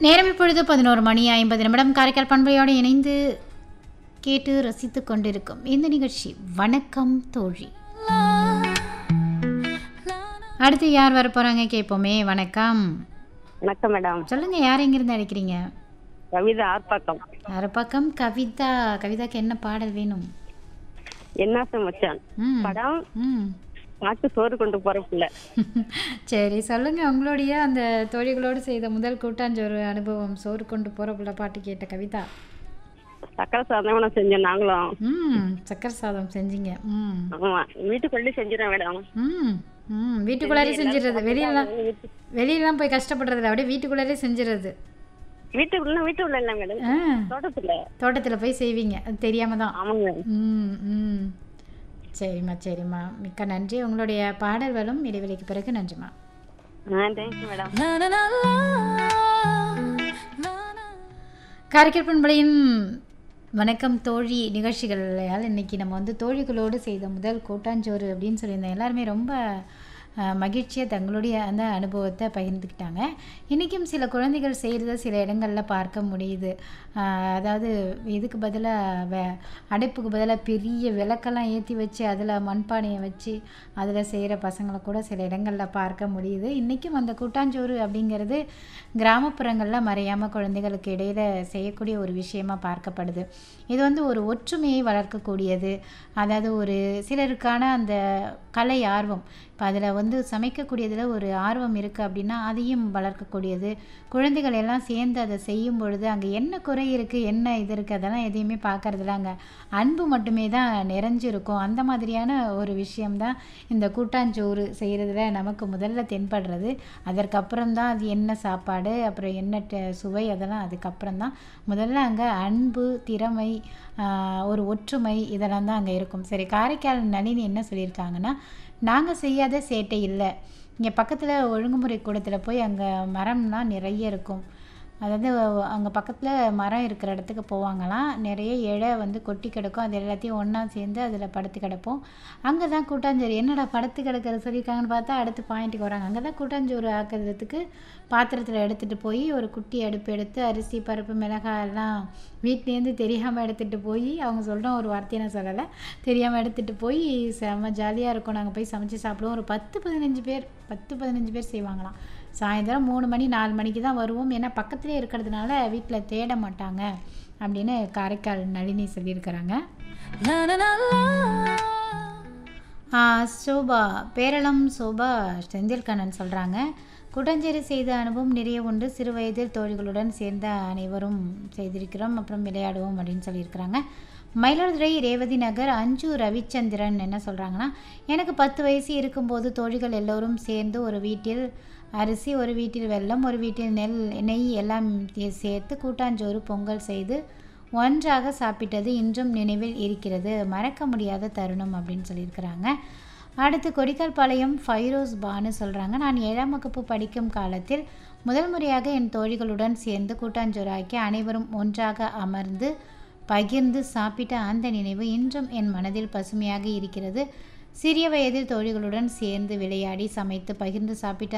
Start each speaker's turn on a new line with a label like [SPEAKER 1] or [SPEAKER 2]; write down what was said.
[SPEAKER 1] நேரம் இப்பொழுது பதினோரு மணி ஐம்பது நிமிடம் காரைக்கால் பண்பையோடு இணைந்து கேட்டு ரசித்து கொண்டிருக்கும் இந்த நிகழ்ச்சி வணக்கம் தோழி அடுத்து யார் வர போறாங்க கேட்போமே வணக்கம்
[SPEAKER 2] வணக்கம் மேடம்
[SPEAKER 1] சொல்லுங்க யார் எங்கிருந்து அழைக்கிறீங்க
[SPEAKER 2] கவிதா ஆர்ப்பாக்கம்
[SPEAKER 1] பக்கம் கவிதா கவிதாக்கு என்ன பாடல் வேணும்
[SPEAKER 2] என்னாச மச்சான்
[SPEAKER 1] ம்
[SPEAKER 2] படம்
[SPEAKER 1] ம்
[SPEAKER 2] பாட்டு சோறு கொண்டு போற பிள்ளை
[SPEAKER 1] சரி சொல்லுங்க உங்களுடைய அந்த தோழிகளோடு செய்த முதல் கூட்டாஞ்சோறு அனுபவம் சோறு கொண்டு போற புள்ள பாட்டு கேட்ட கவிதா
[SPEAKER 2] சக்கரை சாதம் செஞ்சோம் நாங்களும்
[SPEAKER 1] ம் சக்கரை சாதம் செஞ்சீங்க ம்
[SPEAKER 2] ஆமா வீட்டுக்குள்ளே செஞ்சிடும் மேடம்
[SPEAKER 1] ம் ம் வீட்டுக்குள்ளாரே செஞ்சிடுறது வெளியெல்லாம் வெளியெல்லாம் போய் கஷ்டப்படுறதில்ல அப்படியே வீட்டுக்குள்ளாரே செஞ்சிடுறது
[SPEAKER 2] வீட்டுக்குள்ள வீட்டுக்குள்ள இல்ல மேடம்
[SPEAKER 1] ஆ
[SPEAKER 2] தோட்டத்துல
[SPEAKER 1] தோட்டத்தில் போய் செய்வீங்க அது தெரியாம தான்
[SPEAKER 2] ஆமாங்க
[SPEAKER 1] ம் ம் சரிம்மா சரிம்மா மிக்க நன்றி உங்களுடைய பாடல் வரும் இடைவெளிக்கு பிறகு நன்றிம்மா
[SPEAKER 2] ஆ தேங்க்யூ மேடம்
[SPEAKER 1] காரைக்கால் பண்பலையின் வணக்கம் தோழி நிகழ்ச்சிகளால் இன்னைக்கு நம்ம வந்து தோழிகளோடு செய்த முதல் கூட்டாஞ்சோறு அப்படின்னு சொல்லியிருந்தோம் எல்லாருமே ரொம்ப மகிழ்ச்சியாக தங்களுடைய அந்த அனுபவத்தை பகிர்ந்துக்கிட்டாங்க இன்றைக்கும் சில குழந்தைகள் செய்கிறத சில இடங்களில் பார்க்க முடியுது ஆஹ் அதாவது இதுக்கு பதிலாக வே அடைப்புக்கு பதிலாக பெரிய விளக்கெல்லாம் ஏற்றி வச்சு அதில் மண்பானையை வச்சு அதில் செய்கிற பசங்களை கூட சில இடங்களில் பார்க்க முடியுது இன்றைக்கும் அந்த கூட்டாஞ்சோறு அப்படிங்கிறது கிராமப்புறங்களில் மறையாமல் குழந்தைகளுக்கு இடையில் செய்யக்கூடிய ஒரு விஷயமா பார்க்கப்படுது இது வந்து ஒரு ஒற்றுமையை வளர்க்கக்கூடியது அதாவது ஒரு சிலருக்கான அந்த கலை ஆர்வம் இப்போ அதில் வந்து சமைக்கக்கூடியதில் ஒரு ஆர்வம் இருக்குது அப்படின்னா அதையும் வளர்க்கக்கூடியது குழந்தைகள் எல்லாம் சேர்ந்து அதை செய்யும் பொழுது அங்கே என்ன குறை இருக்குது என்ன இது இருக்குது அதெல்லாம் எதையுமே பார்க்கறதில்ல அங்கே அன்பு மட்டுமே தான் நிறைஞ்சிருக்கும் அந்த மாதிரியான ஒரு விஷயம்தான் இந்த கூட்டாஞ்சோறு செய்கிறதுல நமக்கு முதல்ல தென்படுறது அதற்கப்புறம் தான் அது என்ன சாப்பாடு அப்புறம் என்ன ட- சுவை அதெல்லாம் அதுக்கப்புறம் தான் முதல்ல அங்கே அன்பு திறமை ஆஹ், ஒரு ஒற்றுமை இதெல்லாம் தான் அங்கே இருக்கும் சரி காரைக்கால் நளினி என்ன சொல்லியிருக்காங்கன்னா நாங்கள் செய்யாத சேட்டை இல்லை இங்கே பக்கத்தில் ஒழுங்குமுறை கூடத்தில் போய் அங்கே மரம்லாம் நிறைய இருக்கும் அதாவது அங்கே பக்கத்தில் மரம் இருக்கிற இடத்துக்கு போவாங்களாம் நிறைய இழை வந்து கொட்டி கிடக்கும் அது எல்லாத்தையும் ஒன்றா சேர்ந்து அதில் படுத்து கிடப்போம் அங்கே தான் கூட்டாஞ்சோறு என்னடா படுத்து கிடக்கிறது சொல்லியிருக்காங்கன்னு பார்த்தா அடுத்து பாயிண்ட்டுக்கு வராங்க அங்கே தான் கூட்டாஞ்சோறு ஆக்கிறதுக்கு பாத்திரத்தில் எடுத்துகிட்டு போய் ஒரு குட்டி அடுப்பு எடுத்து அரிசி பருப்பு மிளகாய் எல்லாம் வீட்லேருந்து தெரியாமல் எடுத்துகிட்டு போய் அவங்க சொல்கிற ஒரு வார்த்தையை நான் சொல்லலை தெரியாமல் எடுத்துகிட்டு போய் செம்ம ஜாலியாக இருக்கும் நாங்கள் போய் சமைச்சு சாப்பிடுவோம் ஒரு பத்து பதினஞ்சு பேர் பத்து பதினஞ்சு பேர் செய்வாங்களாம் சாயந்தரம் மூணு மணி நாலு மணிக்கு தான் வருவோம் ஏன்னா பக்கத்துலேயே இருக்கிறதுனால வீட்டில் தேட மாட்டாங்க அப்படின்னு காரைக்கால் நளினி சொல்லியிருக்கிறாங்க ஆ, சோபா பேரளம் சோபா செந்தில்கண்ணன் சொல்கிறாங்க குடஞ்சேரி செய்த அனுபவம் நிறைய உண்டு சிறு வயதில் தோழிகளுடன் சேர்ந்த அனைவரும் செய்திருக்கிறோம் அப்புறம் விளையாடுவோம் அப்படின்னு சொல்லியிருக்கிறாங்க மயிலாடுதுறை ரேவதி நகர் அஞ்சு ரவிச்சந்திரன் என்ன சொல்கிறாங்கன்னா எனக்கு பத்து வயசு இருக்கும்போது தோழிகள் எல்லோரும் சேர்ந்து ஒரு வீட்டில் அரிசி ஒரு வீட்டில் வெல்லம் ஒரு வீட்டில் நெல் நெய் எல்லாம் சேர்த்து கூட்டாஞ்சோறு பொங்கல் செய்து ஒன்றாக சாப்பிட்டது இன்றும் நினைவில் இருக்கிறது மறக்க முடியாத தருணம் அப்படின்னு சொல்லியிருக்கிறாங்க அடுத்து கொடிக்கால்பாளையம் ஃபைரோஸ் பானு சொல்கிறாங்க நான் ஏழாம் வகுப்பு படிக்கும் காலத்தில் முதல் முறையாக என் தோழிகளுடன் சேர்ந்து கூட்டாஞ்சோறாக்கி அனைவரும் ஒன்றாக அமர்ந்து பகிர்ந்து சாப்பிட்ட அந்த நினைவு இன்றும் என் மனதில் பசுமையாக இருக்கிறது சிறிய வயதில் தோழிகளுடன் சேர்ந்து விளையாடி சமைத்து பகிர்ந்து சாப்பிட்ட